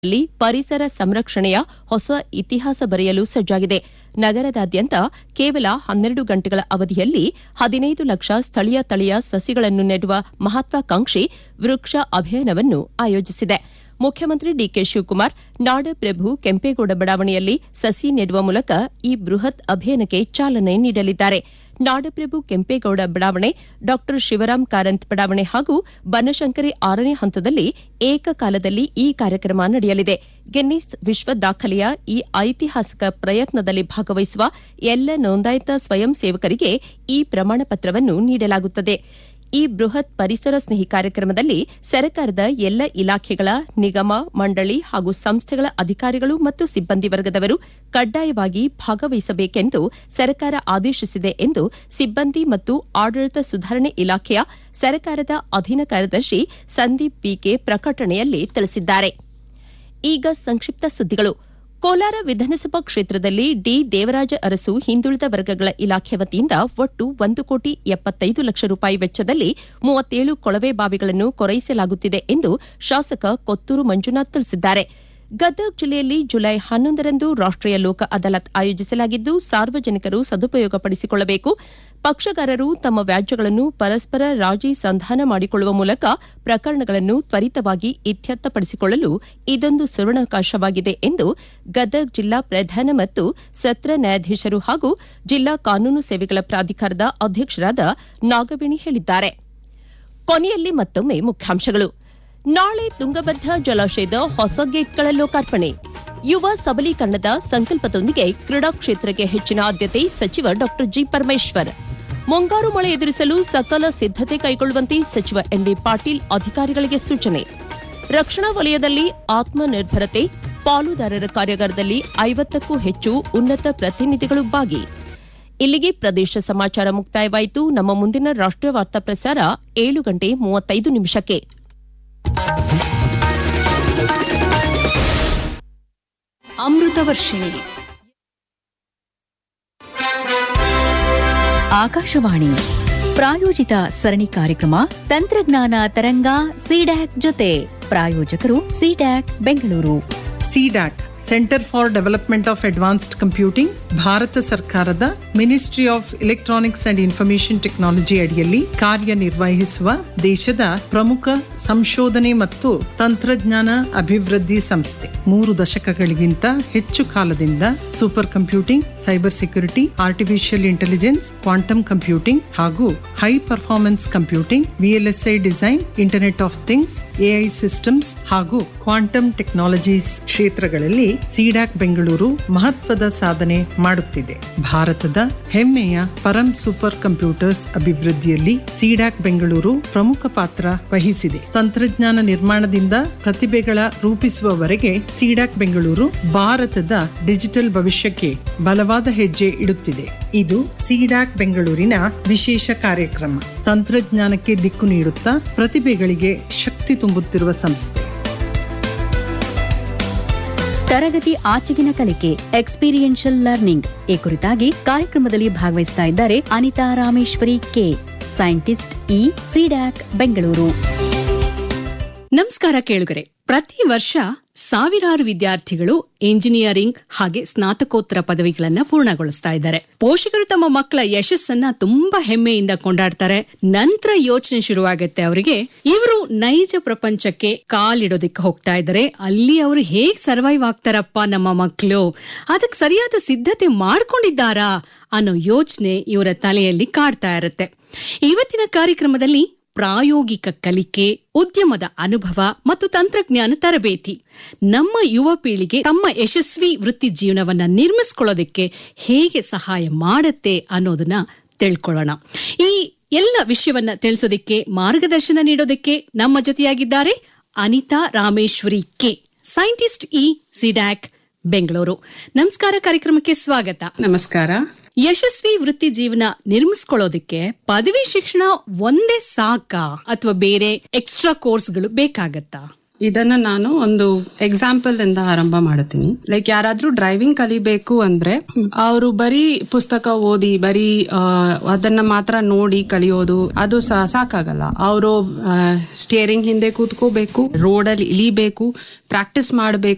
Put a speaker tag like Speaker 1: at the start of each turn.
Speaker 1: ಲ್ಲಿ ಪರಿಸರ ಸಂರಕ್ಷಣೆಯ ಹೊಸ ಇತಿಹಾಸ ಬರೆಯಲು ಸಜ್ಜಾಗಿದೆ ನಗರದಾದ್ಯಂತ ಕೇವಲ ಹನ್ನೆರಡು ಗಂಟೆಗಳ ಅವಧಿಯಲ್ಲಿ ಹದಿನೈದು ಲಕ್ಷ ಸ್ಥಳೀಯ ತಳಿಯ ಸಸಿಗಳನ್ನು ನೆಡುವ ಮಹತ್ವಾಕಾಂಕ್ಷಿ ವೃಕ್ಷ ಅಭಿಯಾನವನ್ನು ಆಯೋಜಿಸಿದೆ ಮುಖ್ಯಮಂತ್ರಿ ಡಿಕೆ ಶಿವಕುಮಾರ್ ನಾಡಪ್ರಭು ಕೆಂಪೇಗೌಡ ಬಡಾವಣೆಯಲ್ಲಿ ಸಸಿ ನೆಡುವ ಮೂಲಕ ಈ ಬೃಹತ್ ಅಭಿಯಾನಕ್ಕೆ ಚಾಲನೆ ನೀಡಲಿದ್ದಾರೆ ನಾಡಪ್ರಭು ಕೆಂಪೇಗೌಡ ಬಡಾವಣೆ ಡಾ ಶಿವರಾಂ ಕಾರಂತ್ ಬಡಾವಣೆ ಹಾಗೂ ಬನಶಂಕರಿ ಆರನೇ ಹಂತದಲ್ಲಿ ಏಕಕಾಲದಲ್ಲಿ ಈ ಕಾರ್ಯಕ್ರಮ ನಡೆಯಲಿದೆ ಗಿನ್ನಿಸ್ ವಿಶ್ವ ದಾಖಲೆಯ ಈ ಐತಿಹಾಸಿಕ ಪ್ರಯತ್ನದಲ್ಲಿ ಭಾಗವಹಿಸುವ ಎಲ್ಲ ನೋಂದಾಯಿತ ಸ್ವಯಂ ಸೇವಕರಿಗೆ ಈ ಪ್ರಮಾಣ ಪತ್ರವನ್ನು ನೀಡಲಾಗುತ್ತದೆ ಈ ಬೃಹತ್ ಪರಿಸರ ಸ್ನೇಹಿ ಕಾರ್ಯಕ್ರಮದಲ್ಲಿ ಸರ್ಕಾರದ ಎಲ್ಲ ಇಲಾಖೆಗಳ ನಿಗಮ ಮಂಡಳಿ ಹಾಗೂ ಸಂಸ್ಥೆಗಳ ಅಧಿಕಾರಿಗಳು ಮತ್ತು ಸಿಬ್ಬಂದಿ ವರ್ಗದವರು ಕಡ್ಡಾಯವಾಗಿ ಭಾಗವಹಿಸಬೇಕೆಂದು ಸರ್ಕಾರ ಆದೇಶಿಸಿದೆ ಎಂದು ಸಿಬ್ಬಂದಿ ಮತ್ತು ಆಡಳಿತ ಸುಧಾರಣೆ ಇಲಾಖೆಯ ಸರ್ಕಾರದ ಅಧೀನ ಕಾರ್ಯದರ್ಶಿ ಸಂದೀಪ್ ಬಿಕೆ ಪ್ರಕಟಣೆಯಲ್ಲಿ ತಿಳಿಸಿದ್ದಾರೆ ಈಗ ಸಂಕ್ಷಿಪ್ತ ಸುದ್ದಿಗಳು ಕೋಲಾರ ವಿಧಾನಸಭಾ ಕ್ಷೇತ್ರದಲ್ಲಿ ಡಿ ದೇವರಾಜ ಅರಸು ಹಿಂದುಳಿದ ವರ್ಗಗಳ ಇಲಾಖೆ ವತಿಯಿಂದ ಒಟ್ಟು ಒಂದು ಕೋಟಿ ಎಪ್ಪತ್ತೈದು ಲಕ್ಷ ರೂಪಾಯಿ ವೆಚ್ಚದಲ್ಲಿ ಮೂವತ್ತೇಳು ಕೊಳವೆ ಬಾವಿಗಳನ್ನು ಕೊರೈಸಲಾಗುತ್ತಿದೆ ಎಂದು ಶಾಸಕ ಕೊತ್ತೂರು ಮಂಜುನಾಥ್ ತಿಳಿಸಿದ್ದಾರೆ ಗದಗ ಜಿಲ್ಲೆಯಲ್ಲಿ ಜುಲೈ ಹನ್ನೊಂದರಂದು ರಾಷ್ಟೀಯ ಲೋಕ ಅದಾಲತ್ ಆಯೋಜಿಸಲಾಗಿದ್ದು ಸಾರ್ವಜನಿಕರು ಸದುಪಯೋಗಪಡಿಸಿಕೊಳ್ಳಬೇಕು ಪಕ್ಷಗಾರರು ತಮ್ಮ ವ್ಯಾಜ್ಯಗಳನ್ನು ಪರಸ್ಪರ ರಾಜಿ ಸಂಧಾನ ಮಾಡಿಕೊಳ್ಳುವ ಮೂಲಕ ಪ್ರಕರಣಗಳನ್ನು ತ್ವರಿತವಾಗಿ ಇತ್ಯರ್ಥಪಡಿಸಿಕೊಳ್ಳಲು ಇದೊಂದು ಸುವರ್ಣಾವಕಾಶವಾಗಿದೆ ಎಂದು ಗದಗ ಜಿಲ್ಲಾ ಪ್ರಧಾನ ಮತ್ತು ಸತ್ರ ನ್ಯಾಯಾಧೀಶರು ಹಾಗೂ ಜಿಲ್ಲಾ ಕಾನೂನು ಸೇವೆಗಳ ಪ್ರಾಧಿಕಾರದ ಅಧ್ಯಕ್ಷರಾದ ನಾಗವೇಣಿ ಹೇಳಿದ್ದಾರೆ ಕೊನೆಯಲ್ಲಿ ಮತ್ತೊಮ್ಮೆ ಮುಖ್ಯಾಂಶಗಳು ನಾಳೆ ತುಂಗಭದ್ರಾ ಜಲಾಶಯದ ಹೊಸ ಗೇಟ್ಗಳ ಲೋಕಾರ್ಪಣೆ ಯುವ ಸಬಲೀಕರಣದ ಸಂಕಲ್ಪದೊಂದಿಗೆ ಕ್ರೀಡಾ ಕ್ಷೇತ್ರಕ್ಕೆ ಹೆಚ್ಚಿನ ಆದ್ಯತೆ ಸಚಿವ ಡಾ ಜಿ ಪರಮೇಶ್ವರ್ ಮುಂಗಾರು ಮಳೆ ಎದುರಿಸಲು ಸಕಲ ಸಿದ್ದತೆ ಕೈಗೊಳ್ಳುವಂತೆ ಸಚಿವ ಎನ್ವಿ ಪಾಟೀಲ್ ಅಧಿಕಾರಿಗಳಿಗೆ ಸೂಚನೆ ರಕ್ಷಣಾ ವಲಯದಲ್ಲಿ ಆತ್ಮನಿರ್ಭರತೆ ಪಾಲುದಾರರ ಕಾರ್ಯಾಗಾರದಲ್ಲಿ ಐವತ್ತಕ್ಕೂ ಹೆಚ್ಚು ಉನ್ನತ ಪ್ರತಿನಿಧಿಗಳು ಭಾಗಿ ಇಲ್ಲಿಗೆ ಪ್ರದೇಶ ಸಮಾಚಾರ ಮುಕ್ತಾಯವಾಯಿತು ನಮ್ಮ ಮುಂದಿನ ರಾಷ್ಟೀಯ ವಾರ್ತಾ ಪ್ರಸಾರ ಏಳು ಗಂಟೆ ಮೂವತ್ತೈದು ನಿಮಿಷಕ್ಕೆ
Speaker 2: ಅಮೃತ ವರ್ಷಿಣಿ ಆಕಾಶವಾಣಿ ಪ್ರಾಯೋಜಿತ ಸರಣಿ ಕಾರ್ಯಕ್ರಮ ತಂತ್ರಜ್ಞಾನ ತರಂಗ ಸಿಡ್ಯಾಕ್ ಜೊತೆ ಪ್ರಾಯೋಜಕರು CDAC Bengaluru
Speaker 3: CDAC centre for development of advanced computing Bharata ಸರ್ಕಾರದ ministry of electronics and information technology ಅಡಿಯಲ್ಲಿ ಕಾರ್ಯನಿರ್ವಹಿಸುವ ದೇಶದ ಪ್ರಮುಖ ಸಂಶೋಧನೆ ಮತ್ತು ತಂತ್ರಜ್ಞಾನ ಅಭಿವೃದ್ಧಿ ಸಂಸ್ಥೆ ಮೂರು ದಶಕಗಳಿಗಿಂತ ಹೆಚ್ಚು ಕಾಲದಿಂದ super computing cyber security artificial intelligence quantum computing ಹಾಗೂ high performance computing VLSI design internet of things AI systems ಹಾಗೂ ಕ್ವಾಂಟಮ್ ಟೆಕ್ನಾಲಜೀಸ್ ಕ್ಷೇತ್ರಗಳಲ್ಲಿ ಸಿಡಾಕ್ ಬೆಂಗಳೂರು ಮಹತ್ವದ ಸಾಧನೆ ಮಾಡುತ್ತಿದೆ ಭಾರತದ ಹೆಮ್ಮೆಯ ಪರಂ ಸೂಪರ್ ಕಂಪ್ಯೂಟರ್ಸ್ ಅಭಿವೃದ್ಧಿಯಲ್ಲಿ ಸಿಡಾಕ್ ಬೆಂಗಳೂರು ಪ್ರಮುಖ ಪಾತ್ರ ವಹಿಸಿದೆ ತಂತ್ರಜ್ಞಾನ ನಿರ್ಮಾಣದಿಂದ ಪ್ರತಿಭೆಗಳ ರೂಪಿಸುವವರೆಗೆ ಸಿಡಾಕ್ ಬೆಂಗಳೂರು ಭಾರತದ ಡಿಜಿಟಲ್ ಭವಿಷ್ಯಕ್ಕೆ ಬಲವಾದ ಹೆಜ್ಜೆ ಇಡುತ್ತಿದೆ ಇದು ಸಿಡಾಕ್ ಬೆಂಗಳೂರಿನ ವಿಶೇಷ ಕಾರ್ಯಕ್ರಮ ತಂತ್ರಜ್ಞಾನಕ್ಕೆ ದಿಕ್ಕು ನೀಡುತ್ತಾ ಪ್ರತಿಭೆಗಳಿಗೆ ಶಕ್ತಿ ತುಂಬುತ್ತಿರುವ ಸಂಸ್ಥೆ
Speaker 2: ತರಗತಿ ಆಚೆಗಿನ ಕಲಿಕೆ ಎಕ್ಸ್ಪೀರಿಯನ್ಷಿಯಲ್ ಲರ್ನಿಂಗ್ ಈ ಕುರಿತಾಗಿ ಕಾರ್ಯಕ್ರಮದಲ್ಲಿ ಭಾಗವಹಿಸ್ತಾ ಇದ್ದಾರೆ Anita Rameshwari K scientist E CDAC Bengaluru
Speaker 4: ನಮಸ್ಕಾರ ಕೇಳುಗರೆ ಪ್ರತಿ ವರ್ಷ ಸಾವಿರಾರು ವಿದ್ಯಾರ್ಥಿಗಳು ಎಂಜಿನಿಯರಿಂಗ್ ಹಾಗೆ ಸ್ನಾತಕೋತ್ತರ ಪದವಿಗಳನ್ನ ಪೂರ್ಣಗೊಳಿಸ್ತಾ ಇದ್ದಾರೆ ಪೋಷಕರು ತಮ್ಮ ಮಕ್ಕಳ ಯಶಸ್ಸನ್ನ ತುಂಬಾ ಹೆಮ್ಮೆಯಿಂದ ಕೊಂಡಾಡ್ತಾರೆ ನಂತರ ಯೋಚನೆ ಶುರುವಾಗತ್ತೆ ಅವರಿಗೆ ಇವರು ನೈಜ ಪ್ರಪಂಚಕ್ಕೆ ಕಾಲಿಡೋದಕ್ಕೆ ಹೋಗ್ತಾ ಇದ್ದಾರೆ ಅಲ್ಲಿ ಅವರು ಹೇಗ್ ಸರ್ವೈವ್ ಆಗ್ತಾರಪ್ಪ ನಮ್ಮ ಮಕ್ಕಳು ಅದಕ್ಕೆ ಸರಿಯಾದ ಸಿದ್ಧತೆ ಮಾಡ್ಕೊಂಡಿದ್ದಾರಾ ಅನ್ನೋ ಯೋಚನೆ ಇವರ ತಲೆಯಲ್ಲಿ ಕಾಡ್ತಾ ಇರುತ್ತೆ ಇವತ್ತಿನ ಕಾರ್ಯಕ್ರಮದಲ್ಲಿ ಪ್ರಾಯೋಗಿಕ ಕಲಿಕೆ ಉದ್ಯಮದ ಅನುಭವ ಮತ್ತು ತಂತ್ರಜ್ಞಾನ ತರಬೇತಿ ನಮ್ಮ ಯುವ ಪೀಳಿಗೆ ತಮ್ಮ ಯಶಸ್ವಿ ವೃತ್ತಿ ಜೀವನವನ್ನ ನಿರ್ಮಿಸ್ಕೊಳ್ಳೋದಕ್ಕೆ ಹೇಗೆ ಸಹಾಯ ಮಾಡುತ್ತೆ ಅನ್ನೋದನ್ನ ತಿಳ್ಕೊಳ್ಳೋಣ ಈ ಎಲ್ಲ ವಿಷಯವನ್ನ ತಿಳಿಸೋದಕ್ಕೆ ಮಾರ್ಗದರ್ಶನ ನೀಡೋದಕ್ಕೆ ನಮ್ಮ ಜೊತೆಯಾಗಿದ್ದಾರೆ Anita Rameshwari K scientist E CDAC Bengaluru ನಮಸ್ಕಾರ ಕಾರ್ಯಕ್ರಮಕ್ಕೆ ಸ್ವಾಗತ
Speaker 5: ನಮಸ್ಕಾರ
Speaker 4: ಯಶಸ್ವಿ ವೃತ್ತಿ ಜೀವನ ನಿರ್ಮಿಸ್ಕೊಳ್ಳೋದಕ್ಕೆ ಪದವಿ ಶಿಕ್ಷಣ ಒಂದೇ ಸಾಕಾ ಅಥವಾ ಬೇರೆ ಎಕ್ಸ್ಟ್ರಾ ಕೋರ್ಸ್ಗಳು ಬೇಕಾಗತ್ತಾ
Speaker 5: ಇದನ್ನ ನಾನು ಒಂದು ಎಕ್ಸಾಂಪಲ್ ಇಂದ ಆರಂಭ ಮಾಡುತ್ತೀನಿ ಲೈಕ್ ಯಾರಾದ್ರೂ ಡ್ರೈವಿಂಗ್ ಕಲಿಬೇಕು ಅಂದ್ರೆ ಅವರು ಬರೀ ಪುಸ್ತಕ ಓದಿ ಬರೀ ಆ, ಅದನ್ನ ಮಾತ್ರ ನೋಡಿ ಕಲಿಯೋದು ಅದು ಸಾ- ಸಾಕಾಗಲ್ಲ ಅವರು ಸ್ಟಿಯರಿಂಗ್ ಹಿಂದೆ ಕೂತ್ಕೋಬೇಕು ರೋಡಲ್ಲಿ ಇಳಿಬೇಕು ಪ್ರಾಕ್ಟೀಸ್ ಮಾಡಬೇಕು